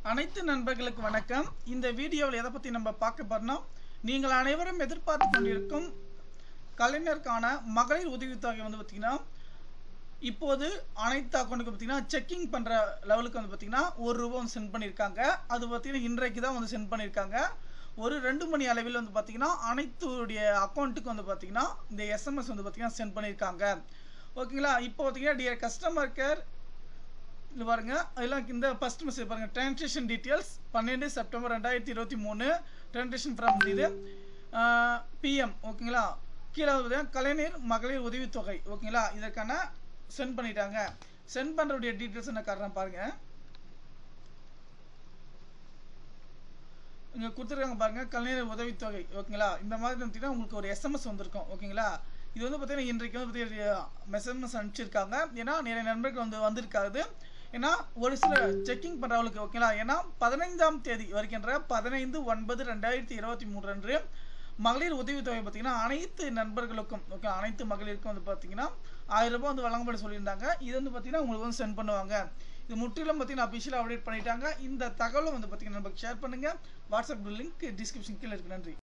அனைத்து நண்பர்களுக்கு வணக்கம் இந்த வீடியோவில் எதை பற்றி நம்ம பார்க்க போறோம்னா நீங்கள் அனைவரும் எதிர்பார்த்து கொண்டிருக்கும் கலைஞருக்கான மகளிர் உதவித்தொகை வந்து பார்த்தீங்கன்னா இப்போது அனைத்து அக்கௌண்ட்டுக்கு பார்த்தீங்கன்னா செக்கிங் பண்ணுற லெவலுக்கு வந்து பார்த்தீங்கன்னா ஒரு ரூபா வந்து சென்ட் பண்ணியிருக்காங்க அது பார்த்தீங்கன்னா இன்றைக்கு தான் வந்து சென்ட் பண்ணியிருக்காங்க ஒரு ரெண்டு மணி அளவில் வந்து பார்த்தீங்கன்னா அனைத்துடைய அக்கௌண்ட்டுக்கு வந்து பார்த்தீங்கன்னா இந்த எஸ்எம்எஸ் வந்து பார்த்தீங்கன்னா சென்ட் பண்ணியிருக்காங்க ஓகேங்களா இப்போ பார்த்தீங்கன்னா டியர் கஸ்டமர் கேர் இது பாருங்க அதெல்லாம் இந்த ஃபர்ஸ்ட் மெசேஜ் பாருங்க டிரான்சாக்ஷன் டீட்டெயில்ஸ் பன்னெண்டு செப்டம்பர் ரெண்டாயிரத்தி இருபத்தி மூணு டிரான்சாக்ஷன் ஃப்ரம் இது பிஎம் ஓகேங்களா கீழே வந்து கலைஞர் மகளிர் உதவித்தொகை ஓகேங்களா இதற்கான சென்ட் பண்ணிட்டாங்க சென்ட் பண்ணுறவுடைய டீட்டெயில்ஸ் என்ன காரணம் பாருங்க இங்கே கொடுத்துருக்காங்க பாருங்க கலைஞர் உதவித்தொகை ஓகேங்களா இந்த மாதிரி பார்த்தீங்கன்னா உங்களுக்கு ஒரு எஸ்எம்எஸ் வந்திருக்கும் ஓகேங்களா இது வந்து பார்த்தீங்கன்னா இன்றைக்கு வந்து பார்த்தீங்கன்னா மெசேஜ் அனுப்பிச்சிருக்காங்க ஏன்னா நிறைய நண்பர்கள் வந்து வந்திருக்காது ஏன்னா ஒரு சில செக்கிங் பண்ணுறவங்களுக்கு ஓகேங்களா ஏன்னா பதினைந்தாம் தேதி வருகின்ற பதினைந்து ஒன்பது ரெண்டாயிரத்தி இருபத்தி மூன்று அன்று மகளிர் உதவித்தொகை பார்த்தீங்கன்னா அனைத்து நண்பர்களுக்கும் ஓகே அனைத்து மகளிருக்கும் வந்து பார்த்தீங்கன்னா ஆயிரம் ரூபாய் வந்து வழங்கப்பட சொல்லியிருந்தாங்க இது வந்து பார்த்தீங்கன்னா உங்களுக்கு வந்து சென்ட் பண்ணுவாங்க இது முற்றிலும் பார்த்தீங்கன்னா அஃபிஷியலாக அப்டேட் பண்ணிட்டாங்க இந்த தகவலை வந்து பார்த்தீங்கன்னா நமக்கு ஷேர் பண்ணுங்கள் வாட்ஸ்அப் லிங்க் டிஸ்கிரிப்ஷன் கீழே இருக்கு நன்றி